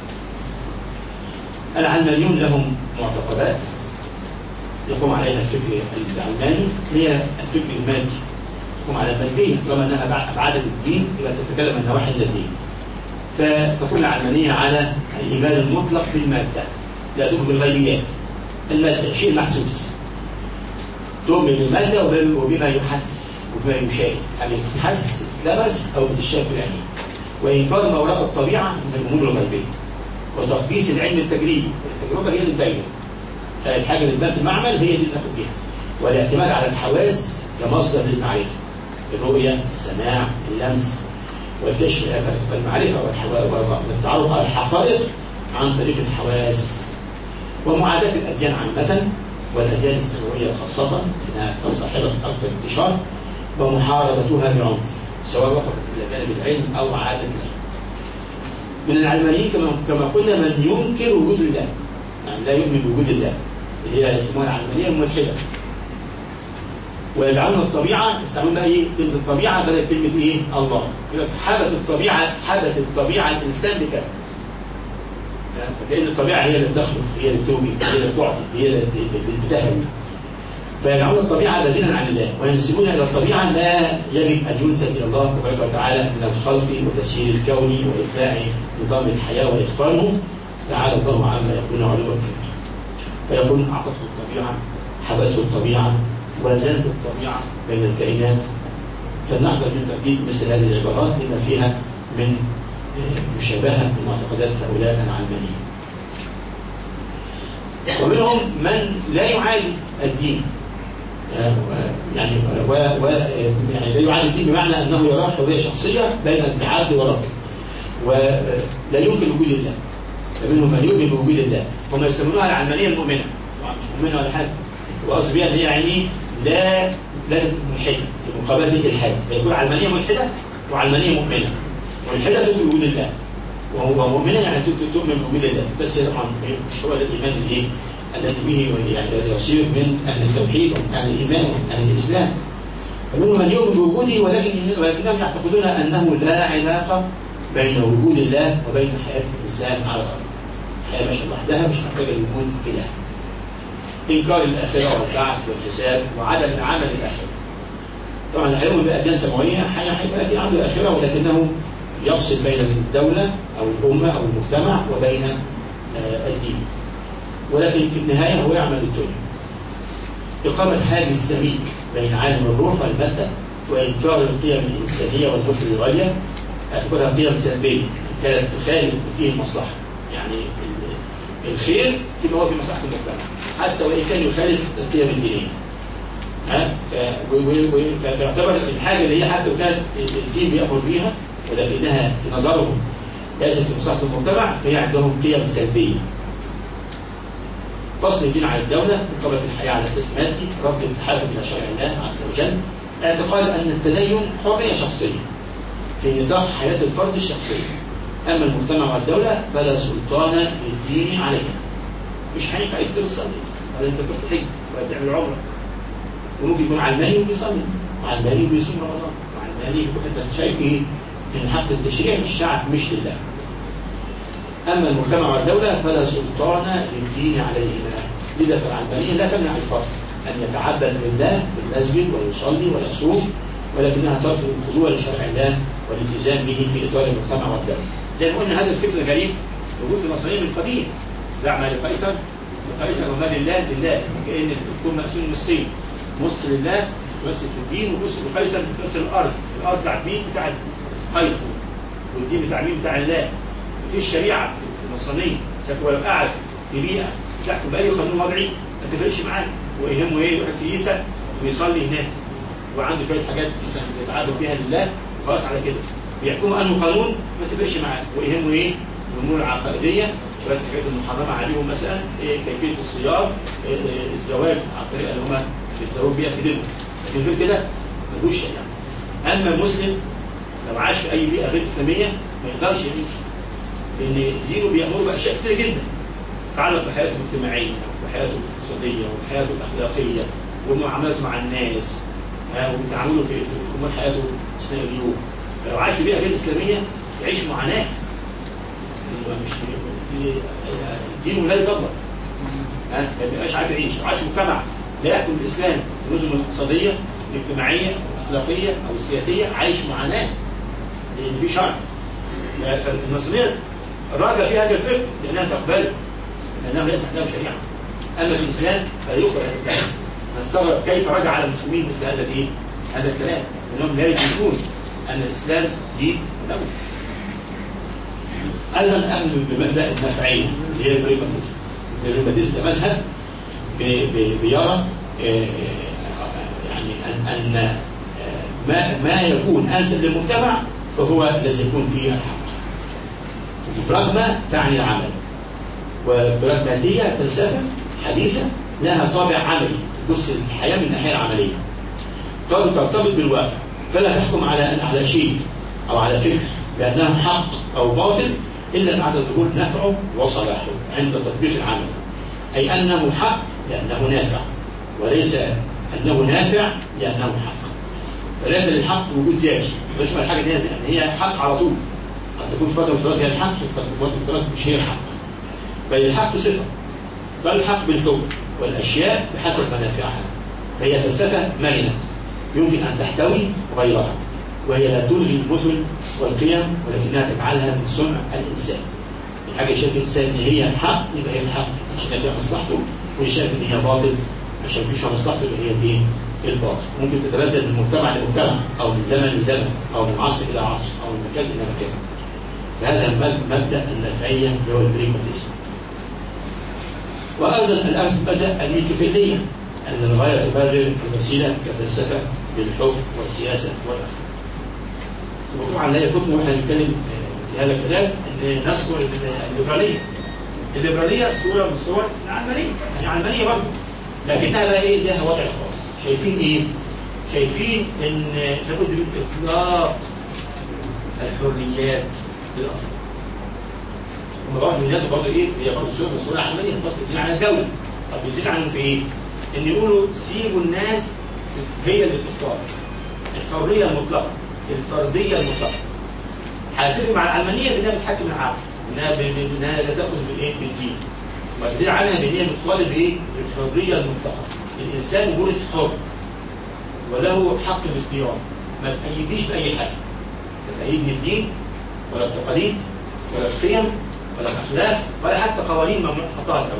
Speaker 3: العلمانيون لهم معتقدات يقوم عليها الفكر العلماني هي الفكر المادي يقوم على المادية طالما انها ابعدت الدين يبقى تتكلم عن نواحي الدين فتكون العلمانية على الإيمان المطلق بالمادة لا تؤمن بالغيبيات المادة شيء محسوس تؤمن بالمادة وب- وبما يحس وبما يشاهد يعني تتحس تتلمس أو بتشاف بالعين وإنكار ما وراء الطبيعة من الأمور الغيبية وتقديس العلم التجريبي التجربة هي اللي تبين الحاجة اللي تبان في المعمل هي دي اللي ناخد بيها والاعتماد على الحواس كمصدر للمعرفة الرؤية السماع اللمس والكشف فالمعرفة والحوا- والتعرف على الحقائق عن طريق الحواس ومعاداة الأديان عامة والأديان السماوية خاصة إنها صاحبة أكثر انتشار ومحاربتها بعنف سواء وقفت إلى جانب العلم أو عادة العلم من العلمانيين كما كما قلنا من ينكر وجود الله يعني لا يؤمن بوجود الله اللي هي يسموها العلمانية الملحدة ويجعلون الطبيعة يستعملون بقى ايه كلمة الطبيعة بدل كلمة ايه الله يقول لك حبت الطبيعة حبت الطبيعة الإنسان بكذا يعني فكأن الطبيعة هي اللي بتخلق هي اللي بتوجد هي اللي بتعطي هي اللي بتهوي فيجعلون الطبيعة بديلا عن الله وينسبون إلى الطبيعة ما يجب أن ينسب إلى الله تبارك وتعالى من الخلق وتسيير الكون وإبداع نظام الحياة وإتقانه تعالى الله عما يكون علوا كبيرا فيقول أعطته الطبيعة حبته الطبيعة وزنت الطبيعة بين الكائنات فلنحذر من ترديد مثل هذه العبارات لما فيها من آه، مشابهة لمعتقدات هؤلاء العلمانيين ومنهم من لا يعادي الدين آه، و- يعني و و يعني لا يعادي الدين بمعنى انه يرى حريه شخصيه بين العبد وربه ولا يمكن وجود الله فمنهم من يؤمن بوجود الله هم يسمونها العلمانيه المؤمنه طبعا مش مؤمنه ولا حاجه وقصد بها ان هي يعني لا لازم تكون ملحده في مقابله الالحاد فيكون علمانيه ملحده وعلمانيه مؤمنه ملحده تؤمن بوجود الله وهو مؤمنه يعني تؤ- تؤمن بوجود الله بس طبعا مش هو ده الايمان الايه الذي به يعني يصير من اهل التوحيد ومن اهل الايمان ومن اهل الاسلام فمنهم من يؤمن بوجوده ولكن ولكنهم يعتقدون انه لا علاقه بين وجود الله وبين حياه الانسان على الارض. الحياه ماشيه لوحدها مش محتاجه لوجود اله. انكار الاخره والبعث والحساب وعدم العمل الاخره. طبعا اللي هيؤمن باديان سماويه حي- هيبقى في عنده اخره ولكنه يفصل بين الدوله او الامه او المجتمع وبين آه، الدين. ولكن في النهايه هو يعمل الدنيا. إقامة حاجز سميك بين عالم الروح والمادة وإنكار القيم الإنسانية والمثل الغالية اعتبرها قيم سلبية كانت تخالف فيه المصلحة يعني ال- الخير فيما هو في مصلحة المجتمع حتى وإن كان يخالف القيم الدينية ها ف- و- و- و- فيعتبر الحاجة اللي هي حتى وكان الدين بيأمر بيها ولكنها في نظرهم ليست في مصلحة المجتمع فهي عندهم قيم سلبية فصل الدين عن الدولة مقابلة الحياة على أساس مادي رفض التحاكم إلى شرع الله عز وجل اعتقاد أن التدين حرية شخصية في نطاق حياة الفرد الشخصية أما المجتمع والدولة فلا سلطان للدين عليها مش هينفع يفطر الصلي ولا أنت تروح تحج ولا تعمل عمرة وممكن يكون علماني وبيصلي وعلماني وبيصوم رمضان وعلماني يكون بس شايف إيه إن حق التشريع للشعب مش لله أما المجتمع والدولة فلا سلطان للدين عليهما لذا فالعلمانية لا تمنع الفرد أن يتعبد لله في المسجد ويصلي ويصوم ولكنها ترفض الخضوع لشرع الله والالتزام به في إطار المجتمع والدولة زي ما قلنا هذا الفكر الغريب موجود في المصريين من قديم زعم لقيصر لقيصر وما لله لله كأن الكون مقسوم نصين نص لله يمثل في الدين ونص لقيصر بتمثل الأرض الأرض بتاعت مين؟ بتاعت قيصر والدين بتاع مين؟ بتاع الله في الشريعه في النصرانيه شكله لو قعد في بيئه تحكم باي قانون وضعي ما تفرقش معاه ويهمه ايه يروح الكنيسه ويصلي هناك وعنده شويه حاجات مثلا بيتعبد بيها لله وخلاص على كده بيحكموا انه قانون ما تفرقش معاه ويهمه ايه الامور العقائديه شويه الحاجات المحرمه عليهم مثلا إيه كيفيه الصيام إيه إيه الزواج على الطريقه اللي هم بيتزوجوا بيها في دينهم لكن غير كده ملوش يعني اما المسلم لو عاش في اي بيئه غير اسلاميه ما يقدرش يعيش لان دينه بيامره باشياء كتير جدا تتعلق بحياته الاجتماعيه وحياته الاقتصاديه وحياته الاخلاقيه ومعاملاته مع الناس ها، وتعامله في في في امور حياته اثناء اليوم فلو عاش بيئه غير اسلاميه يعيش معاناه مش دي- دينه لا يطبق ها ما يبقاش عارف يعيش عايش مجتمع لا يحكم الاسلام في النظم الاقتصاديه الاجتماعيه الاخلاقيه او السياسيه عايش معاناه لان في شرع ف- فالنصرانيه راجع في هذا الفكر لانها تقبله لانه ليس عندهم شريعه اما في الاسلام فلا يقبل هذا الكلام نستغرب كيف رجع على المسلمين مثل هذا الايه؟ هذا الكلام لانهم لا يدركون ان الاسلام دين دولة ايضا اخذ بمبدا النفعيه اللي هي البريماتيزم البريماتيزم ده مذهب بي- بي- بيرى آه، يعني ان ان آه، ما ما يكون انسب للمجتمع فهو الذي يكون فيه الحق براجما تعني العمل وبراجماتيه فلسفه حديثه لها طابع عملي تبص الحياه من الناحيه العمليه تقدر ترتبط بالواقع فلا تحكم على على شيء او على فكر بانه حق او باطل الا بعد ظهور نفعه وصلاحه عند تطبيق العمل اي انه حق لانه نافع وليس انه نافع لانه حق فليس للحق وجود ذاتي مش معنى حاجه ان هي ان هي حق على طول قد تكون في فتره من الفترات هي الحق قد تكون في فتره من الفترات مش هي الحق بل الحق صفه بل الحق بالحكم والاشياء بحسب منافعها فهي فلسفه مرنه يمكن ان تحتوي غيرها وهي لا تلغي المثل والقيم ولكنها تجعلها من صنع الانسان الحاجه شايف الانسان ان هي حق يبقى هي الحق عشان فيها مصلحته واللي شايف ان هي باطل عشان فيش فيها مصلحته يبقى هي الايه؟ الباطل ممكن تتبدل من مجتمع لمجتمع او من زمن لزمن او من عصر الى عصر او من مكان الى مكان فهذا مب- مبدا النفعيه اللي هو البريماتيزم وايضا الاخذ بدا الميتوفيليه ان الغايه تبرر الوسيله كفلسفه بالحكم والسياسه والاخلاق وطبعا لا يفوتنا واحنا بنتكلم في هذا الكلام ان نذكر الليبراليه الليبراليه صوره من صور العلمانيه يعني علمانيه برضه لكنها بقى ايه لها وضع خاص شايفين ايه؟ شايفين ان لابد من اطلاق الحريات للافراد هم برضه من برضه ايه؟ هي برضه صوره من صور العلمانيه فصل الدين عن الدوله طب بتزيد عنهم في ايه؟ ان يقولوا سيبوا الناس هي اللي تختار الحريه المطلقه الفرديه المطلقه هتتفق مع العلمانيه بانها بتحكم العقل انها ب- ب- انها لا تاخذ بالايه بالدين وتزيد عنها بان هي بتطالب بايه بالحريه المطلقه الانسان ولد حر وله حق الاختيار ما تأيديش باي حاجه لا تأيدني الدين ولا التقاليد ولا القيم ولا الاخلاق ولا حتى قوانين ممنوع حطها الاول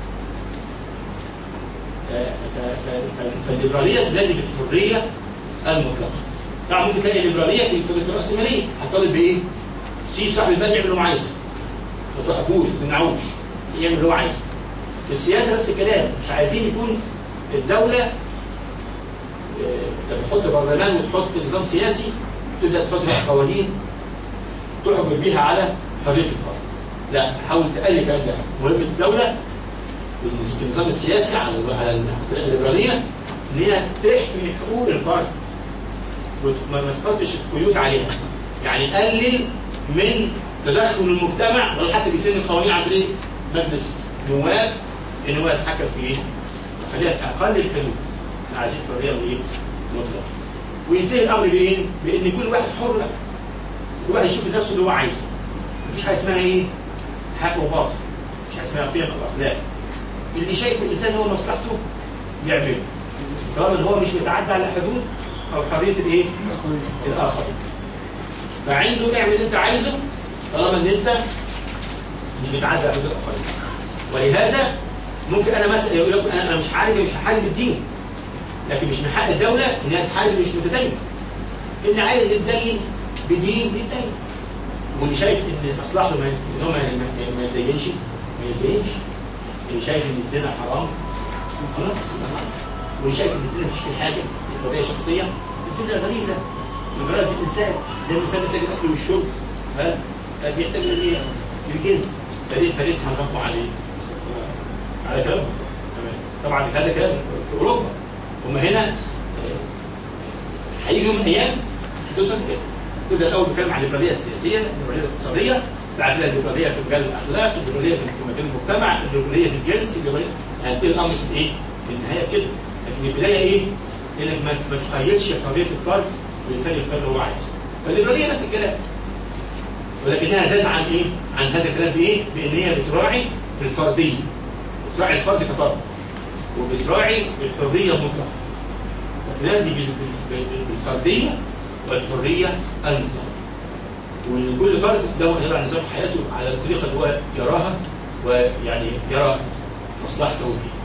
Speaker 3: ف- ف- ف- ف- فالليبراليه تنادي بالحريه المطلقه طبعا ممكن تلاقي الليبراليه في في الراسماليه هتطالب بايه؟ سيب صاحب البلد يعمل اللي هو عايزه ما توقفوش ما تمنعوش يعمل اللي هو عايزه في السياسه نفس الكلام مش عايزين يكون الدوله آه، لما تحط برلمان وتحط نظام سياسي تبدا تحط بقى قوانين تحجر بيها على حريه الفرد لا حاول تالف هذا مهمه الدوله في النظ- في النظام السياسي على على الطريقه الليبراليه ان هي تحمي حقوق الفرد وت- ما ما تحطش قيود عليها يعني قلل من تدخل المجتمع ولا حتى بيسن القوانين عن طريق مجلس نواب ان هو يتحكم في ايه؟ خليها في اقل الحدود احنا عايزين حريه وايه؟ مطلقه وينتهي الامر بايه؟ بان كل واحد حر بقى. كل واحد يشوف نفسه اللي هو عايزه مفيش حاجه اسمها ايه؟ حق وباطل مفيش حاجه اسمها قيم او اخلاق اللي شايفه الانسان هو مصلحته يعمله طالما ان هو مش بيتعدى على حدود او حريه الايه؟ الاخر فعنده اعمل اللي انت عايزه طالما ان انت مش بتعدى على حدود الاخرين ولهذا ممكن انا مثلا يقول لك انا أنا مش عارف مش هحارب الدين لكن مش من حق الدوله انها تحارب مش متدين اللي عايز يتدين بدين يتدين واللي شايف ان مصلحته ما- ان هو ما ما- ما يتدينش ما يتدينش اللي شايف ان الزنا حرام خلاص واللي شايف ان الزنا مفيش فيه حاجه دي قضيه شخصيه الزنا غريزه من غرائز الانسان زي الانسان محتاج الاكل والشرب ها بيحتاج الايه؟ الجنس فريد فريد هنربوا عليه على كلام تمام طبعا هذا كلام في اوروبا هم هنا آه، هيجي يوم من الايام هتوصل كده تبدا الاول بتكلم عن الليبراليه السياسيه الليبراليه الاقتصاديه بعد كده الليبراليه في مجال الاخلاق الليبراليه في مجال المجتمع الليبراليه في الجنس الليبراليه هينتهي الامر في ايه؟ في النهايه كده لكن البدايه ايه؟ انك ما ما تقيدش حريه الفرد والانسان يختار اللي هو عايزه فالليبراليه نفس الكلام ولكنها زادت عن ايه؟ عن هذا الكلام بايه؟ بان هي بتراعي الفرديه بتراعي الفرد كفرد وبتراعي الحريه المطلقه تنادي بال- بال- بال- بالفرديه والحريه المطلقه وكل فرد له يضع نظام حياته على الطريقه اللي هو يراها ويعني يرى مصلحته فيه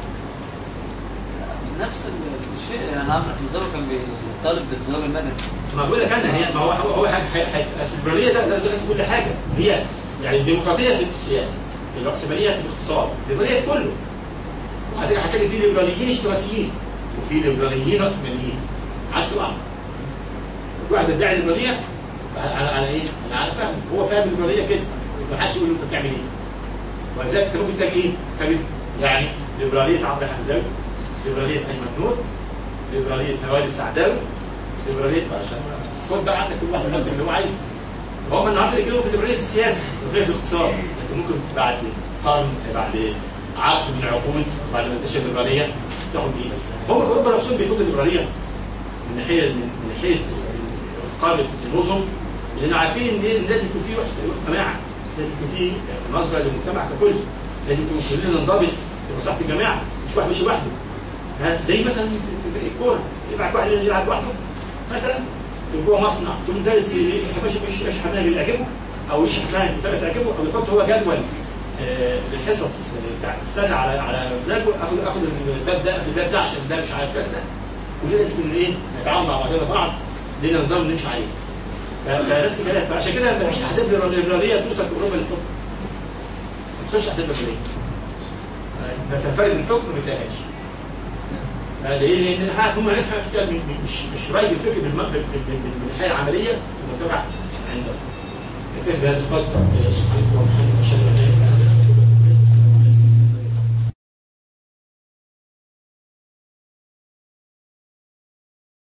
Speaker 4: نفس الشيء يعني عمرو مزارو كان بيطالب بالزواج المدني
Speaker 3: ما بقول لك انا هي ما هو هو هو حاجه حاجه حاجة- أصل الليبراليه ده ده ده في كل حاجه هي يعني الديمقراطيه في السياسه الرأسماليه في الاقتصاد الليبراليه في كله وعلى فكره هتلاقي في ليبراليين اشتراكيين وفي ليبراليين رأسماليين عكس بعض كل واحد بيدعي الليبراليه على على على ايه؟ انا على فاهم هو فاهم الليبراليه كده ما حدش يقول له انت بتعمل ايه ولذلك انت ممكن تلاقي ايه؟ تجد يعني ليبراليه عمرو حمزاوي ليبراليه ايمن نور ليبراليه نوال السعداوي ليبراليه بقى عشان خد بقى عندك كل واحد يحط اللي هو عايزه هم النهارده بيتكلموا في الليبراليه في السياسه الليبراليه في الاقتصاد لكن ممكن بعد قرن بعد عقد من العقود بعد ما تنتشر الليبراليه تاخد بايدك هم في اوروبا نفسهم بيفوتوا الليبراليه من ناحيه من ناحيه قامه النظم لان عارفين ان لازم يكون في وحده جماعه لازم يكون في نظره للمجتمع ككل لازم يكون كلنا ننضبط في مصلحه الجماعه مش واحد مش لوحده ها؟ زي مثلا في في فريق الكوره ينفع واحد يلعب لوحده مثلا في جوه مصنع تقول مدرس مش مش مش حمايه اللي يعجبه او يشرح حمايه اللي تعجبه او يحط هو جدول آه، الحصص بتاعت السنه على على مزاجه اخد اخد الباب ده قبل الباب ده عشان ده مش عارف كذا كلنا لازم نكون ايه نتعاون مع بعضنا بعض لنا نظام نمشي عليه ف- فنفس الكلام فعشان كده ما فيش احزاب ليبراليه توصل في اوروبا للحكم ما توصلش احزاب ليبراليه ما تنفرد بالحكم ما تلاقيهاش ليه؟ لان الحقيقه هم ناس مش مش راي الفكر بالم- بال- بال- بال- بالحياه العمليه في المجتمع عندهم. يكتفي بهذا القدر سبحانك اللهم